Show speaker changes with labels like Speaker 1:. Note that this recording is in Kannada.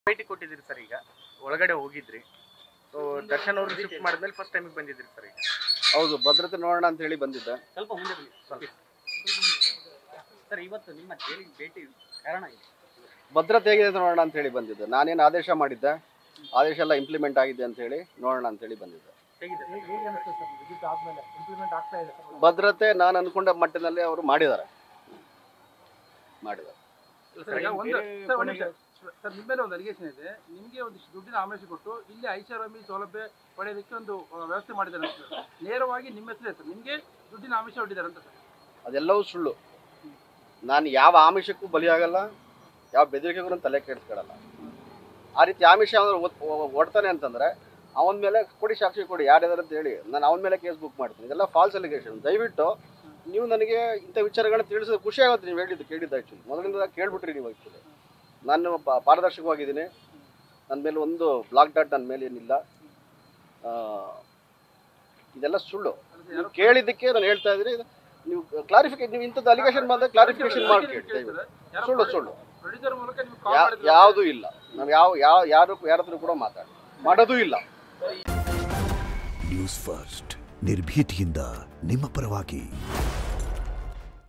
Speaker 1: ಭೇಟಿ ಕೊಟ್ಟಿದ್ದೀರಿ ಸರ್ ಈಗ ಒಳಗಡೆ ಹೋಗಿದ್ರಿ ಸೊ ದರ್ಶನ್ ಅವರು ಶಿಫ್ಟ್ ಮಾಡಿದ್ಮೇಲೆ ಫಸ್ಟ್ ಟೈಮಿಗೆ ಬಂದಿದ್ದೀರಿ ಸರ್ ಈಗ
Speaker 2: ಹೌದು ಭದ್ರತೆ ನೋಡೋಣ ಅಂತ ಹೇಳಿ ಬಂದಿದ್ದೆ
Speaker 3: ಸ್ವಲ್ಪ ಮುಂದೆ ಬನ್ನಿ ಸ್ವಲ್ಪ ಸರ್ ಇವತ್ತು ನಿಮ್ಮ ಜೈಲಿಗೆ ಭೇಟಿ ಕಾರಣ ಇದೆ
Speaker 2: ಭದ್ರತೆ ಹೇಗಿದೆ ಅಂತ ನೋಡೋಣ ಅಂತ ಹೇಳಿ ಬಂದಿದ್ದೆ ನಾನೇನು ಆದೇಶ ಮಾಡಿದ್ದೆ ಆದೇಶ ಎಲ್ಲ ಇಂಪ್ಲಿಮೆಂಟ್ ಆಗಿದೆ ಅಂತ ಹೇಳಿ ನೋಡೋಣ ಅಂತ ಹೇಳಿ ಬಂದಿದ್ದೆ
Speaker 1: ಹೇಗಿದೆ ಸರ್?
Speaker 4: ಹೇಗೆ ಅನಿಸ್ತದೆ ಸರ್ ವಿದ್ಯುತ್ ಆದ್ಮೇಲೆ ಇಂಪ್ಲಿಮೆಂಟ್ ಆಗ್ತಾ ಇದೆ ಸರ್
Speaker 2: ಭದ್ರತೆ ನಾನು ಅನ್ಕೊಂಡ ಮಟ್ಟಿನಲ್ಲಿ ಅವರು ಮಾಡಿದ್ದಾರೆ ಮಾಡಿದ್ದಾರೆ
Speaker 1: ಇಲ್ಲ
Speaker 4: ಸರ್,
Speaker 1: ಸರ್,
Speaker 4: ಈಗ
Speaker 1: ಈಗ
Speaker 4: ಒಂದು
Speaker 1: ಬೇರೆ
Speaker 4: ಸರ್, ಒಂದು
Speaker 1: ಕೊನೆಗೆ-
Speaker 4: ನಿಮಿಷ. ಸರ್ ನಿಮ್ಮ ಮೇಲೆ ಒಂದು ಅಲಿಗೇಷನ್ ಇದೆ ನಿಮಗೆ ಒಂದಿಷ್ಟು ದುಡ್ಡಿನ ಆಮಿಷ ಕೊಟ್ಟು ಇಲ್ಲಿ ಐಷಾರಾಮಿ ಸೌಲಭ್ಯ ಪಡೆಯೋದಕ್ಕೆ ಒಂದು ಆ, ವ್ಯವಸ್ಥೆ ಮಾಡಿದ್ದಾರೆ ಅಂತ ಸರ್. ನೇರವಾಗಿ ನಿಮ್ಮ ಹೆಸರೇ ಸರ್ ನಿಮಗೆ ದುಡ್ಡಿನ ಆಮಿಷ ಹೊಡಿದ್ದಾರೆ ಅಂತ ಸರ್
Speaker 2: ಅದೆಲ್ಲವೂ ಸುಳ್ಳು ನಾನು ಯಾವ ಆಮಿಷಕ್ಕೂ ಬಲಿಯಾಗಲ್ಲ ಯಾವ ಬೆದರಿಕೆಗೂ ನಾನು ತಲೆ ಕೆಡಿಸ್ಕೊಳಲ್ಲ ಆ ರೀತಿ ಆಮಿಷ ಒಡ್ತಾನೆ ಅಂತಂದ್ರೆ ಅವನ ಮೇಲೆ ಕೊಡಿ ಸಾಕ್ಷಿ ಕೊಡಿ ಯಾರಿದಾರೆ ಅಂತ ಹೇಳಿ ನಾನು ಅವನ ಮೇಲೆ ಕೇಸ್ ಬುಕ್ ಮಾಡ್ತೀನಿ ಇದೆಲ್ಲ ಫಾಲ್ಸ್ ಅಲಿಗೇಷನ್ ದಯವಿಟ್ಟು ನೀವು ನನಗೆ ಇಂಥ ವಿಚಾರಗಳನ್ನ ತಿಳಿಸಿದ್ರೆ ಖುಷಿ ಆಗುತ್ತೆ ನೀವು ಹೇಳಿದ್ದು ಕೇಳಿದ್ದು ಆ್ಯಕ್ಚುಲಿ ಮೊದಲಿಂದ ಕೇಳ್ಬಿಟ್ರಿ ನೀವು ಆ್ಯಕ್ಚುಲಿ ನಾನು ಪ- ಪಾರದರ್ಶಕವಾಗಿದ್ದೀನಿ ನನ್ನ ಮೇಲೆ ಒಂದು ಬ್ಲಾಕ್ ಡಾಟ್ ನನ್ನ ಮೇಲೆ ಏನಿಲ್ಲ ಆ, ಇದೆಲ್ಲ ಸುಳ್ಳು ನೀವು ಕೇಳಿದ್ದಕ್ಕೆ ನಾನು ಹೇಳ್ತಾ ಇದ್ದೀನಿ ಇದು ನೀವು ಕ್ಲಾರಿಫಿಕೇಶನ್ ನೀವು ಇಂಥದ್ದು ಅಲಿಗೇಷನ್ ಬಂದಾಗ ಕ್ಲಾರಿಫಿಕೇಶನ್ ಮಾಡಿ ಕೇಳಿ ದಯವಿಟ್ಟು ಸುಳ್ಳು ಸುಳ್ಳು
Speaker 4: ಪ್ರೊಡ್ಯೂಸರ್ ಮೂಲಕ ನೀವು ಕಾಲ್
Speaker 2: ಯಾ-
Speaker 4: ಮಾಡಿದ್ರೆ
Speaker 2: ಯಾವುದೂ ಇಲ್ಲ ನಾವು ಯಾವ ಯಾವ ಯಾರು ಯಾರ ಹತ್ರ ಕೂಡ ಮಾತಾಡಿ ಮಾಡೋದೂ ಇಲ್ಲ
Speaker 5: ನ್ಯೂಸ್ ಫಸ್ಟ್ ನಿರ್ಭೀತಿಯಿಂದ ನಿಮ್ಮ ಪರವಾಗಿ